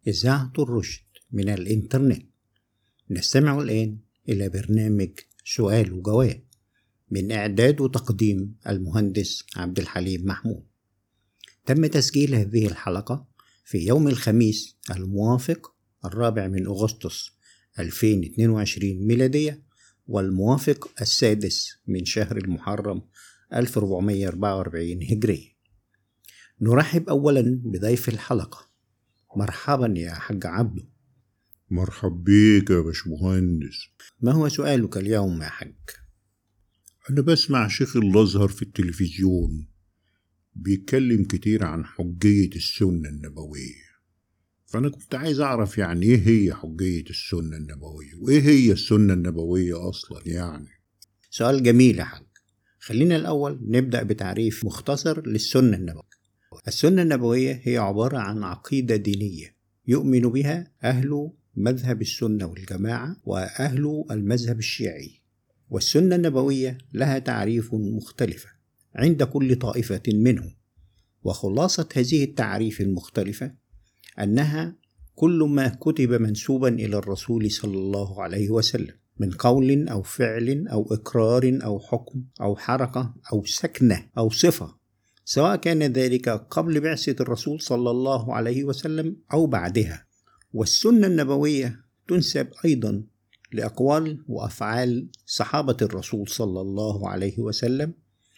إذاعة الرشد من الإنترنت نستمع الآن إلى برنامج سؤال وجواب من إعداد وتقديم المهندس عبد الحليم محمود تم تسجيل هذه الحلقة في يوم الخميس الموافق الرابع من أغسطس 2022 ميلادية والموافق السادس من شهر المحرم 1444 هجرية نرحب أولا بضيف الحلقة مرحبا يا حاج عبده مرحب بيك يا باشمهندس ما هو سؤالك اليوم يا حاج؟ أنا بسمع شيخ الأزهر في التلفزيون بيتكلم كتير عن حجية السنة النبوية فأنا كنت عايز أعرف يعني إيه هي حجية السنة النبوية وإيه هي السنة النبوية أصلا يعني سؤال جميل يا حاج خلينا الأول نبدأ بتعريف مختصر للسنة النبوية السنة النبوية هي عبارة عن عقيدة دينية يؤمن بها أهل مذهب السنة والجماعة وأهل المذهب الشيعي والسنة النبوية لها تعريف مختلفة عند كل طائفة منهم وخلاصة هذه التعريف المختلفة أنها كل ما كتب منسوبا إلى الرسول صلى الله عليه وسلم من قول أو فعل أو إقرار أو حكم أو حركة أو سكنة أو صفة سواء كان ذلك قبل بعثة الرسول صلى الله عليه وسلم أو بعدها والسنة النبوية تنسب أيضا لأقوال وأفعال صحابة الرسول صلى الله عليه وسلم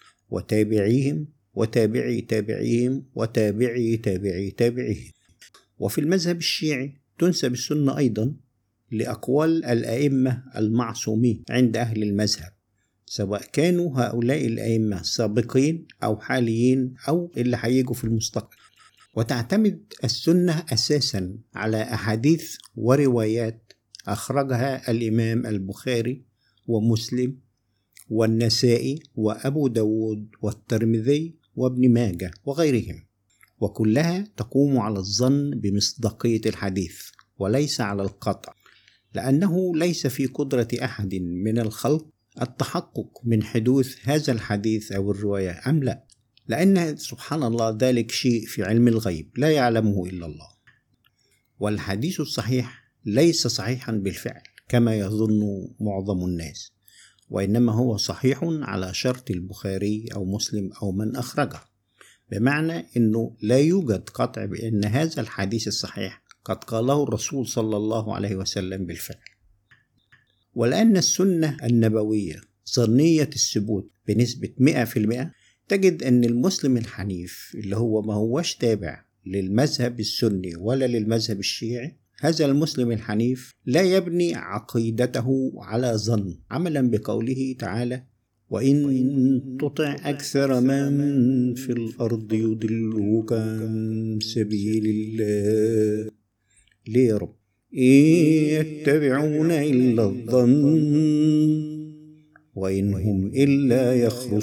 وتابعيهم وتابعي تابعيهم وتابعي تابعي تابعيهم وفي المذهب الشيعي تنسب السنة أيضا لأقوال الأئمة المعصومين عند أهل المذهب سواء كانوا هؤلاء الأئمة سابقين أو حاليين أو اللي هيجوا في المستقبل وتعتمد السنة أساسا على أحاديث وروايات أخرجها الإمام البخاري ومسلم والنسائي وأبو داود والترمذي وابن ماجه وغيرهم وكلها تقوم على الظن بمصداقية الحديث وليس على القطع لأنه ليس في قدرة أحد من الخلق التحقق من حدوث هذا الحديث أو الرواية أم لا لأن سبحان الله ذلك شيء في علم الغيب لا يعلمه إلا الله والحديث الصحيح ليس صحيحا بالفعل كما يظن معظم الناس وإنما هو صحيح على شرط البخاري أو مسلم أو من أخرجه بمعنى أنه لا يوجد قطع بأن هذا الحديث الصحيح قد قاله الرسول صلى الله عليه وسلم بالفعل ولأن السنة النبوية ظنية الثبوت بنسبة 100% تجد أن المسلم الحنيف اللي هو ما هوش تابع للمذهب السني ولا للمذهب الشيعي هذا المسلم الحنيف لا يبني عقيدته على ظن عملا بقوله تعالى وإن تطع أكثر من في الأرض يضلوك عن سبيل الله ليه يا رب إن يتبعون إلا الظن وإن هم إلا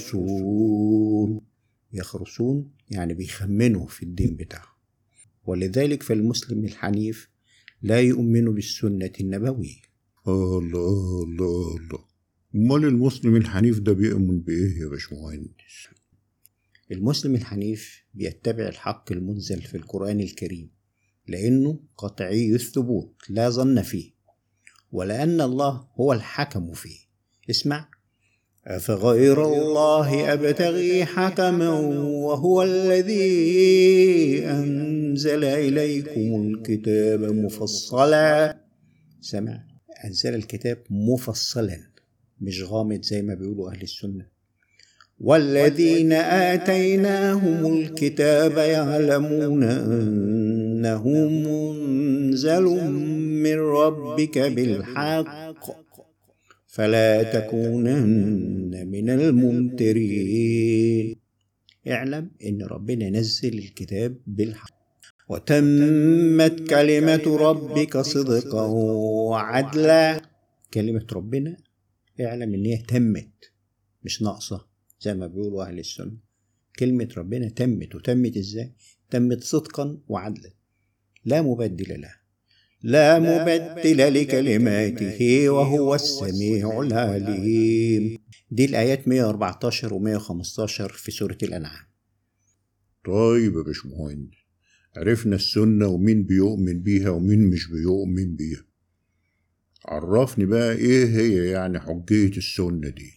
يخرسون يخرسون يعني بيخمنوا في الدين بتاعه ولذلك فالمسلم الحنيف لا يؤمن بالسنة النبوية الله الله الله أمال المسلم الحنيف ده بيؤمن بإيه يا باشمهندس؟ المسلم الحنيف بيتبع الحق المنزل في القرآن الكريم لأنه قطعي الثبوت لا ظن فيه ولأن الله هو الحكم فيه اسمع أفغير الله أبتغي حكما وهو الذي أنزل إليكم الكتاب مفصلا سمع أنزل الكتاب مفصلا مش غامض زي ما بيقولوا أهل السنة والذين آتيناهم الكتاب يعلمون أنه منزل من ربك بالحق فلا تكونن من الممترين اعلم ان ربنا نزل الكتاب بالحق وتمت كلمة ربك صدقا وعدلا كلمة ربنا اعلم ان هي تمت مش ناقصة زي ما بيقولوا اهل السنة كلمة ربنا تمت وتمت ازاي تمت صدقا وعدلا لا مبدل لها لا مبدل لكلماته وهو السميع العليم دي الآيات 114 و 115 في سورة الأنعام طيب يا باشمهندس عرفنا السنة ومين بيؤمن بيها ومين مش بيؤمن بيها عرفني بقى ايه هي يعني حجية السنة دي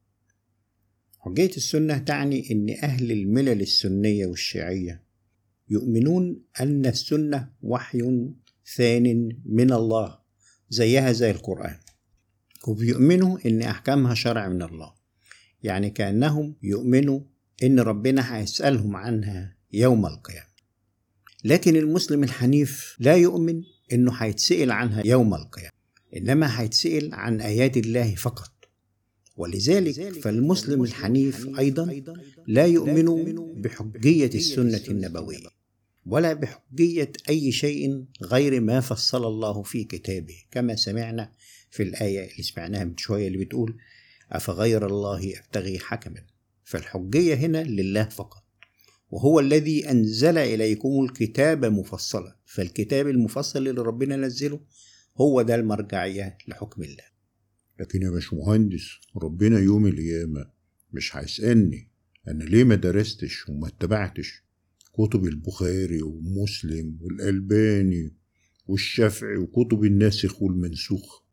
حجية السنة تعني أن أهل الملل السنية والشيعية يؤمنون أن السنة وحي ثان من الله زيها زي القرآن وبيؤمنوا أن أحكامها شرع من الله يعني كأنهم يؤمنوا أن ربنا هيسألهم عنها يوم القيامة لكن المسلم الحنيف لا يؤمن أنه هيتسأل عنها يوم القيامة إنما هيتسأل عن آيات الله فقط ولذلك فالمسلم الحنيف أيضا لا يؤمن بحجية السنة النبوية ولا بحجية أي شيء غير ما فصل الله في كتابه كما سمعنا في الآية اللي سمعناها من شوية اللي بتقول أفغير الله أبتغي حكما فالحجية هنا لله فقط وهو الذي أنزل إليكم الكتاب مفصلا فالكتاب المفصل اللي ربنا نزله هو ده المرجعية لحكم الله لكن يا باشمهندس ربنا يوم القيامة مش هيسألني أنا ليه ما درستش وما اتبعتش كتب البخاري ومسلم والألباني والشافعي وكتب الناسخ والمنسوخ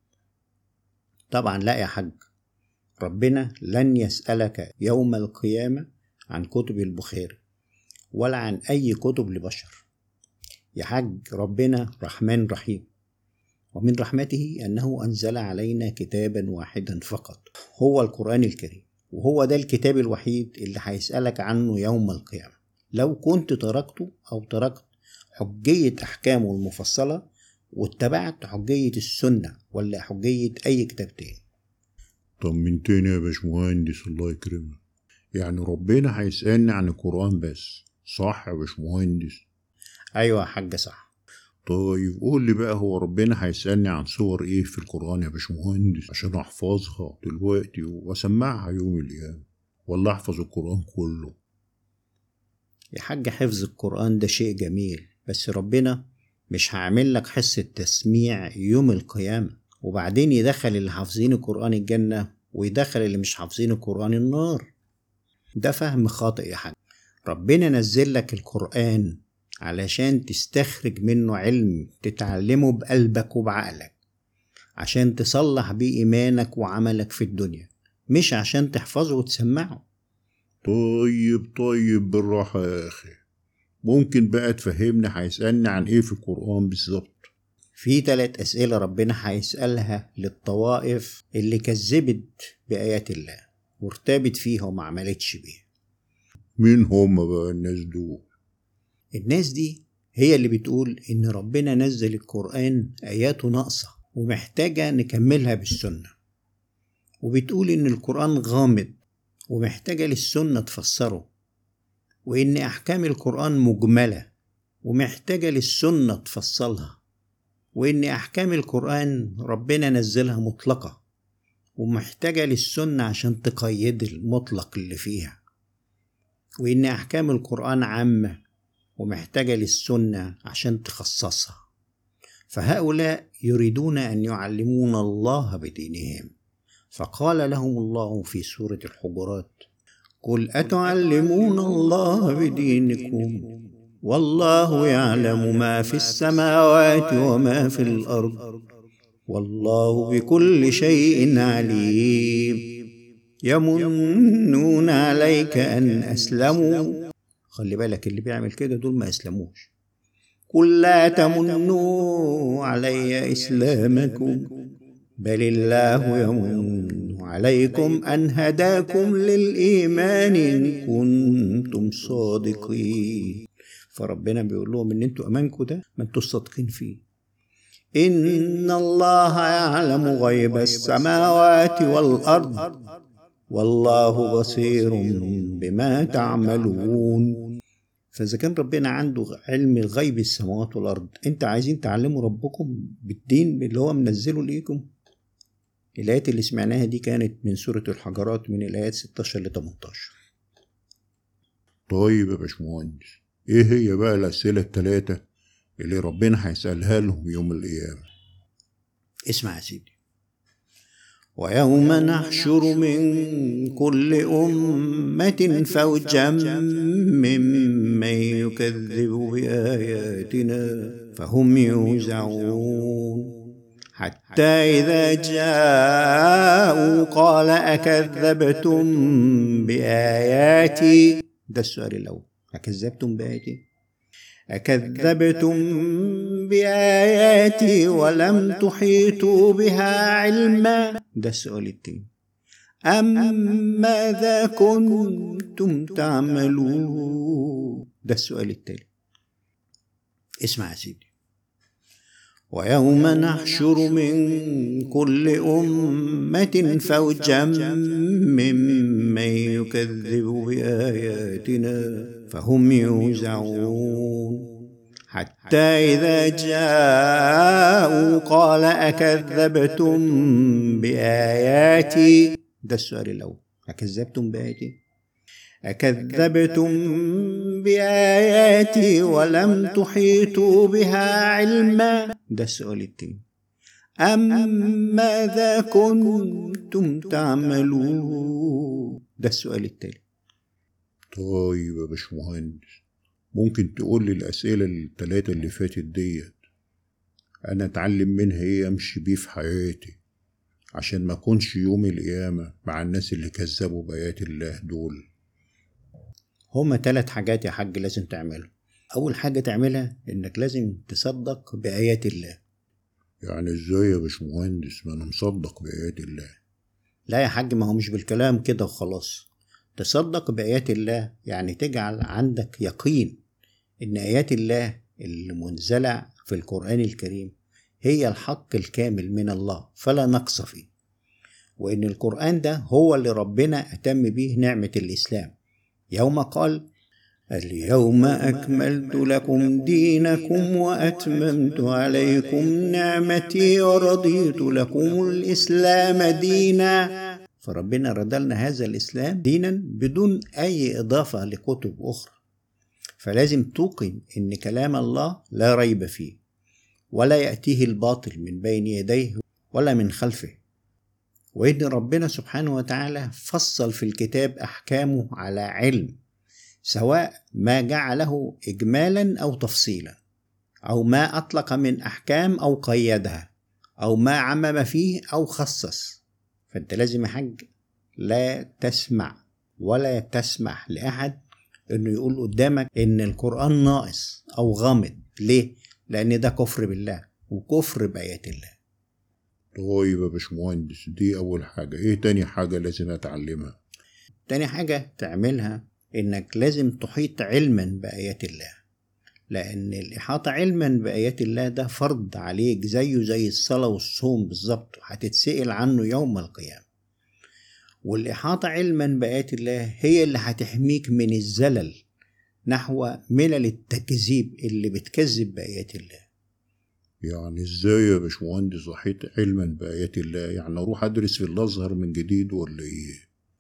طبعا لا يا حاج ربنا لن يسألك يوم القيامة عن كتب البخاري ولا عن أي كتب لبشر يا حاج ربنا رحمن رحيم ومن رحمته أنه أنزل علينا كتابا واحدا فقط هو القرآن الكريم وهو ده الكتاب الوحيد اللي هيسألك عنه يوم القيامة لو كنت تركته أو تركت حجية أحكامه المفصلة واتبعت حجية السنة ولا حجية أي كتاب تاني طمنتني يا باشمهندس الله يكرمك يعني ربنا هيسألني عن القرآن بس صح يا باشمهندس أيوة يا حاج صح طيب قول لي بقى هو ربنا هيسألني عن صور ايه في القرآن يا باشمهندس عشان احفظها دلوقتي واسمعها يوم القيامة ولا احفظ القرآن كله يا حاج حفظ القرآن ده شيء جميل بس ربنا مش هعمل لك حصة تسميع يوم القيامة وبعدين يدخل اللي حافظين القرآن الجنة ويدخل اللي مش حافظين القرآن النار ده فهم خاطئ يا حاج ربنا نزل لك القرآن علشان تستخرج منه علم تتعلمه بقلبك وبعقلك عشان تصلح بيه إيمانك وعملك في الدنيا مش عشان تحفظه وتسمعه طيب طيب بالراحة يا أخي ممكن بقى تفهمني هيسألني عن ايه في القرآن بالظبط في تلات أسئلة ربنا هيسألها للطوائف اللي كذبت بآيات الله وارتبت فيها وما عملتش بيها مين هم بقى الناس دول الناس دي هي اللي بتقول إن ربنا نزل القرآن آياته ناقصة ومحتاجة نكملها بالسنة وبتقول إن القرآن غامض ومحتاجة للسنة تفسره وإن أحكام القرآن مجملة ومحتاجة للسنة تفصلها وإن أحكام القرآن ربنا نزلها مطلقة ومحتاجة للسنة عشان تقيد المطلق اللي فيها وإن أحكام القرآن عامة ومحتاجة للسنة عشان تخصصها فهؤلاء يريدون أن يعلمون الله بدينهم فقال لهم الله في سورة الحجرات قل أتعلمون الله بدينكم والله يعلم ما في السماوات وما في الأرض والله بكل شيء عليم يمنون عليك أن أسلموا خلي بالك اللي بيعمل كده دول ما أسلموش قل لا تمنوا علي إسلامكم بل الله يمن عليكم أن هداكم للإيمان إن كنتم صادقين فربنا بيقول لهم إن أنتوا أمانكم ده ما أنتوا صادقين فيه إن الله يعلم غيب السماوات والأرض والله بصير بما تعملون فإذا كان ربنا عنده علم الغيب السماوات والأرض أنت عايزين تعلموا ربكم بالدين اللي هو منزله ليكم الآيات اللي سمعناها دي كانت من سورة الحجرات من الآيات 16 ل 18 طيب يا باشمهندس ايه هي بقى الأسئلة التلاتة اللي ربنا هيسألها لهم يوم القيامة اسمع يا سيدي ويوم نحشر من كل أمة فوجا ممن يكذب بآياتنا فهم يوزعون حتى إذا جاءوا قال أكذبتم بآياتي ده السؤال الأول أكذبتم بآياتي أكذبتم بآياتي ولم تحيطوا بها علما ده السؤال التاني أم ماذا كنتم تعملون ده السؤال التالي اسمع يا سيدي ويوم نحشر من كل أمة فوجا ممن يكذب بآياتنا فهم يوزعون حتى إذا جاءوا قال أكذبتم بآياتي ده السؤال الأول أكذبتم بآياتي أكذبتم بآياتي ولم تحيطوا بها علما ده السؤال التاني أم ماذا كنتم تعملون ده السؤال التالي طيب يا باشمهندس ممكن تقول لي الأسئلة التلاتة اللي فاتت ديت أنا أتعلم منها إيه أمشي بيه في حياتي عشان ما أكونش يوم القيامة مع الناس اللي كذبوا بآيات الله دول هما تلات حاجات يا حاج لازم تعملهم أول حاجة تعملها إنك لازم تصدق بآيات الله يعني إزاي يا باشمهندس ما أنا مصدق بآيات الله لا يا حاج ما هو مش بالكلام كده وخلاص تصدق بآيات الله يعني تجعل عندك يقين إن آيات الله المنزلة في القرآن الكريم هي الحق الكامل من الله فلا نقص فيه وإن القرآن ده هو اللي ربنا أتم به نعمة الإسلام يوم قال اليوم أكملت لكم دينكم وأتممت عليكم نعمتي ورضيت لكم الإسلام دينا فربنا ردلنا هذا الإسلام دينا بدون أي إضافة لكتب أخرى فلازم توقن إن كلام الله لا ريب فيه ولا يأتيه الباطل من بين يديه ولا من خلفه وإن ربنا سبحانه وتعالى فصل في الكتاب أحكامه على علم سواء ما جعله إجمالا أو تفصيلا أو ما أطلق من أحكام أو قيدها أو ما عمم فيه أو خصص فأنت لازم يا حاج لا تسمع ولا تسمح لأحد إنه يقول قدامك إن القرآن ناقص أو غامض ليه؟ لأن ده كفر بالله وكفر بآيات الله طيب يا باشمهندس دي أول حاجة إيه تاني حاجة لازم أتعلمها تاني حاجة تعملها إنك لازم تحيط علما بآيات الله لأن الإحاطة علما بآيات الله ده فرض عليك زيه زي الصلاة والصوم بالظبط وهتتسأل عنه يوم القيامة والإحاطة علما بآيات الله هي اللي هتحميك من الزلل نحو ملل التكذيب اللي بتكذب بآيات الله يعني ازاي يا باشمهندس صحيت علما بآيات الله يعني اروح ادرس في الازهر من جديد ولا ايه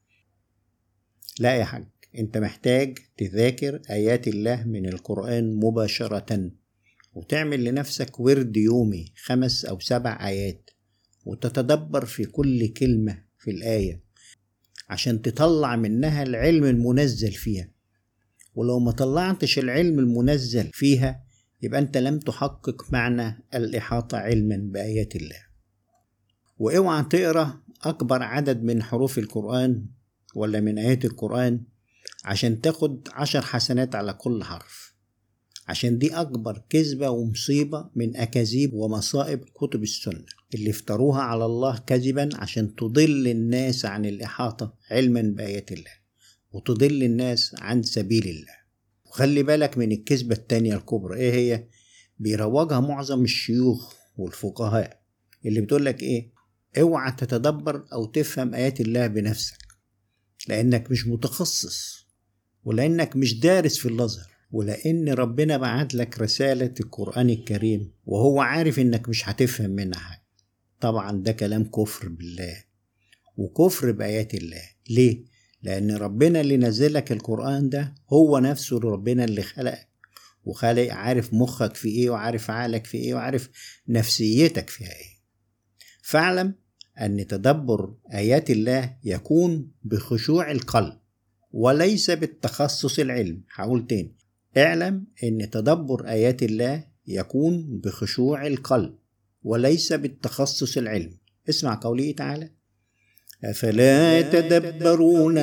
لا يا حاج انت محتاج تذاكر آيات الله من القرآن مباشرة وتعمل لنفسك ورد يومي خمس أو سبع آيات وتتدبر في كل كلمة في الآية عشان تطلع منها العلم المنزل فيها ولو ما طلعتش العلم المنزل فيها يبقى أنت لم تحقق معنى الإحاطة علما بآيات الله واوعى تقرأ أكبر عدد من حروف القرآن ولا من آيات القرآن عشان تاخد عشر حسنات على كل حرف عشان دي أكبر كذبة ومصيبة من أكاذيب ومصائب كتب السنة اللي افتروها على الله كذبا عشان تضل الناس عن الإحاطة علما بآيات الله وتضل الناس عن سبيل الله وخلي بالك من الكذبة التانية الكبرى ايه هي بيروجها معظم الشيوخ والفقهاء اللي بتقولك ايه اوعى تتدبر او تفهم ايات الله بنفسك لانك مش متخصص ولانك مش دارس في الازهر ولان ربنا بعت لك رسالة القرآن الكريم وهو عارف انك مش هتفهم منها حاجة طبعا ده كلام كفر بالله وكفر بآيات الله ليه؟ لأن ربنا اللي نزلك القرآن ده هو نفسه ربنا اللي خلقك وخالق عارف مخك في ايه وعارف عقلك في ايه وعارف نفسيتك فيها ايه فاعلم أن تدبر آيات الله يكون بخشوع القلب وليس بالتخصص العلم هقول تاني اعلم أن تدبر آيات الله يكون بخشوع القلب وليس بالتخصص العلم اسمع قوله تعالى أفلا يتدبرون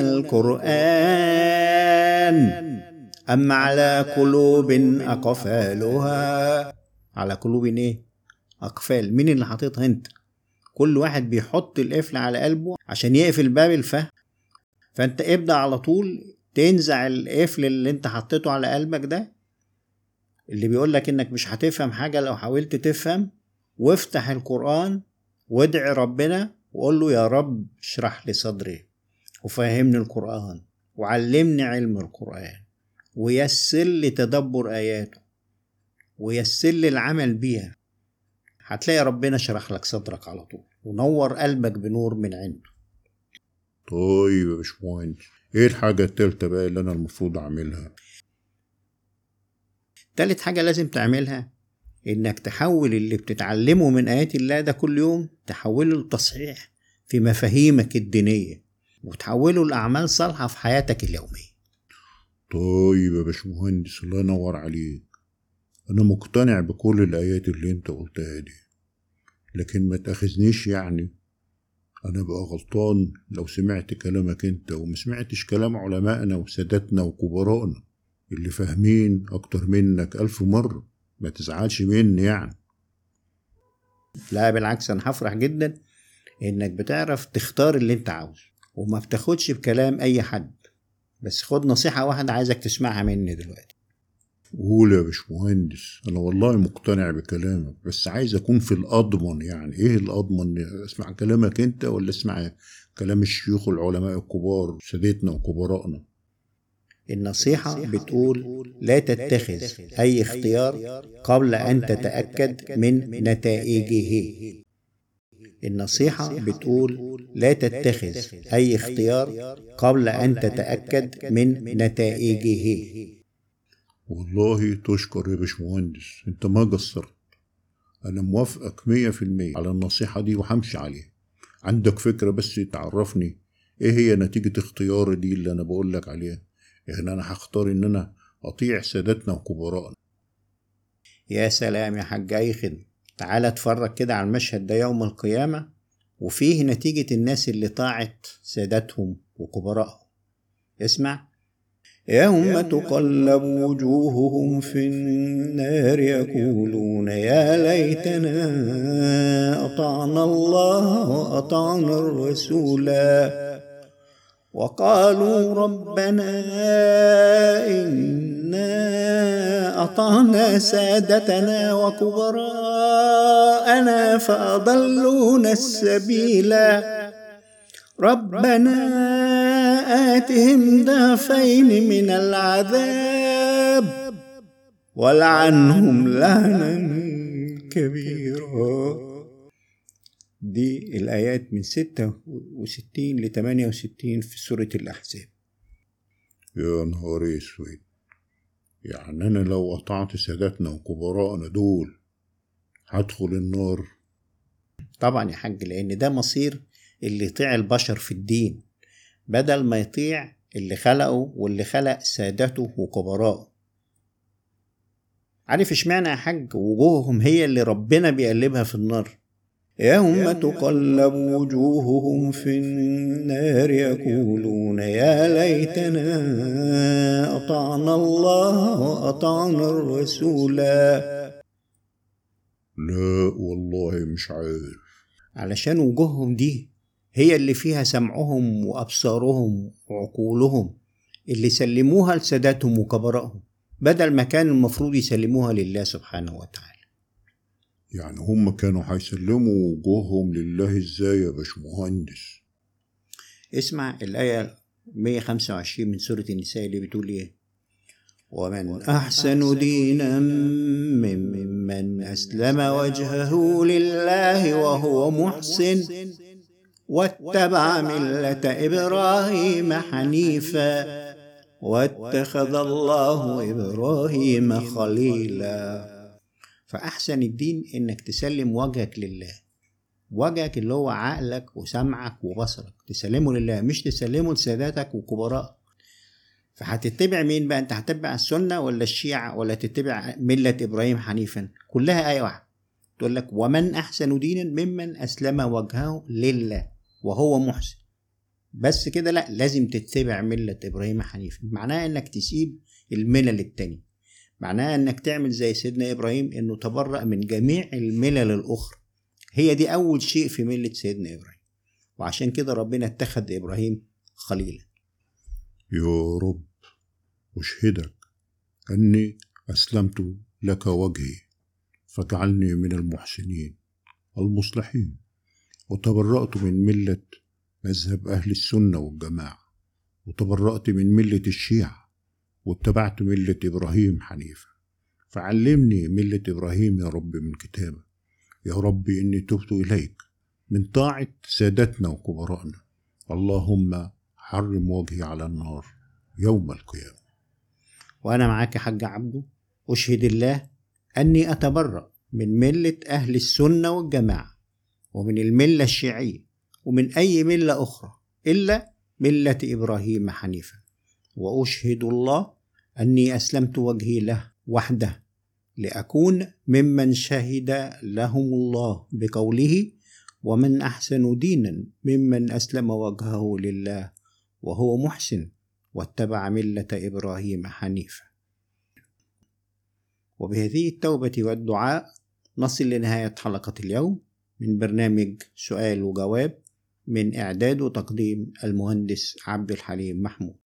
القرآن أم على قلوب أقفالها على قلوب إيه؟ أقفال مين اللي حاططها أنت؟ كل واحد بيحط القفل على قلبه عشان يقفل باب الفهم فأنت ابدأ على طول تنزع القفل اللي أنت حطيته على قلبك ده اللي بيقول لك إنك مش هتفهم حاجة لو حاولت تفهم وافتح القرآن وادعي ربنا وقول له يا رب اشرح لي صدري وفهمني القرآن وعلمني علم القرآن ويسر لي تدبر آياته ويسر لي العمل بيها هتلاقي ربنا شرح لك صدرك على طول ونور قلبك بنور من عنده طيب يا باشمهندس ايه الحاجة التالتة بقى اللي انا المفروض اعملها تالت حاجة لازم تعملها إنك تحول اللي بتتعلمه من آيات الله ده كل يوم تحوله لتصحيح في مفاهيمك الدينية وتحوله لأعمال صالحة في حياتك اليومية طيب يا باشمهندس الله ينور عليك انا مقتنع بكل الايات اللي انت قلتها دي لكن ما تاخذنيش يعني انا بقى غلطان لو سمعت كلامك انت وما سمعتش كلام علمائنا وسادتنا وكبرائنا اللي فاهمين اكتر منك الف مرة ما تزعلش مني يعني لا بالعكس أنا هفرح جدا إنك بتعرف تختار اللي أنت عاوزه وما بتاخدش بكلام أي حد بس خد نصيحة واحدة عايزك تسمعها مني دلوقتي قول يا باشمهندس انا والله مقتنع بكلامك بس عايز اكون في الاضمن يعني ايه الاضمن اسمع كلامك انت ولا اسمع كلام الشيوخ العلماء الكبار سادتنا وكبرائنا النصيحة بتقول لا تتخذ أي اختيار قبل أن تتأكد من نتائجه النصيحة بتقول لا تتخذ أي اختيار قبل أن تتأكد من نتائجه والله تشكر يا باشمهندس انت ما قصرت انا موافقك مية في المية على النصيحة دي وهمشي عليها عندك فكرة بس تعرفني ايه هي نتيجة اختياري دي اللي انا بقول لك عليها يعني انا هختار ان انا اطيع سادتنا وكبرائنا يا سلام يا حاج أيخن تعالى اتفرج كده على المشهد ده يوم القيامة وفيه نتيجة الناس اللي طاعت سادتهم وكبرائهم اسمع يوم تقلب وجوههم في النار يقولون يا ليتنا أطعنا الله وأطعنا الرسولا وقالوا ربنا إنا أطعنا سادتنا وكبراءنا فأضلونا السبيلا ربنا آتهم ضعفين من العذاب ولعنهم لعنا كبيرا دي الآيات من ستة وستين لتمانية وستين في سورة الأحزاب يا نهار اسود يعني انا لو قطعت سادتنا وكبرائنا دول هدخل النار طبعا يا حاج لأن ده مصير اللي يطيع البشر في الدين بدل ما يطيع اللي خلقه واللي خلق سادته وكبراءه عارف اشمعنى يا حاج وجوههم هي اللي ربنا بيقلبها في النار يوم تقلب وجوههم في النار يقولون يا ليتنا أطعنا الله وأطعنا الرسولا لا والله مش عارف علشان وجوههم دي هي اللي فيها سمعهم وأبصارهم وعقولهم اللي سلموها لساداتهم وكبرائهم بدل ما كان المفروض يسلموها لله سبحانه وتعالى يعني هم كانوا هيسلموا وجوههم لله ازاي يا باشمهندس اسمع الآية 125 من سورة النساء اللي بتقول إيه ومن أحسن دينا ممن أسلم وجهه لله وهو محسن واتبع ملة إبراهيم حنيفا واتخذ الله إبراهيم خليلا فأحسن الدين إنك تسلم وجهك لله وجهك اللي هو عقلك وسمعك وبصرك تسلمه لله مش تسلمه لساداتك وكبراء فهتتبع مين بقى انت هتتبع السنة ولا الشيعة ولا تتبع ملة إبراهيم حنيفا كلها آية واحدة تقول لك ومن أحسن دينا ممن أسلم وجهه لله وهو محسن بس كده لا لازم تتبع ملة إبراهيم حنيفا معناها إنك تسيب الملل التانية معناها إنك تعمل زي سيدنا إبراهيم إنه تبرأ من جميع الملل الأخرى هي دي أول شيء في ملة سيدنا إبراهيم وعشان كده ربنا اتخذ إبراهيم خليلا يا رب أشهدك أني أسلمت لك وجهي فاجعلني من المحسنين المصلحين وتبرأت من ملة مذهب أهل السنة والجماعة وتبرأت من ملة الشيعة واتبعت ملة إبراهيم حنيفا فعلمني ملة إبراهيم يا رب من كتابك يا رب إني تبت إليك من طاعة سادتنا وكبرائنا اللهم حرم وجهي على النار يوم القيامة وأنا معاك يا حاج عبده أشهد الله أني أتبرأ من ملة أهل السنة والجماعة ومن الملة الشيعية ومن أي ملة أخرى إلا ملة إبراهيم حنيفا وأشهد الله أني أسلمت وجهي له وحده لأكون ممن شهد لهم الله بقوله ومن أحسن دينا ممن أسلم وجهه لله وهو محسن واتبع ملة إبراهيم حنيفا وبهذه التوبة والدعاء نصل لنهاية حلقة اليوم من برنامج سؤال وجواب من إعداد وتقديم المهندس عبد الحليم محمود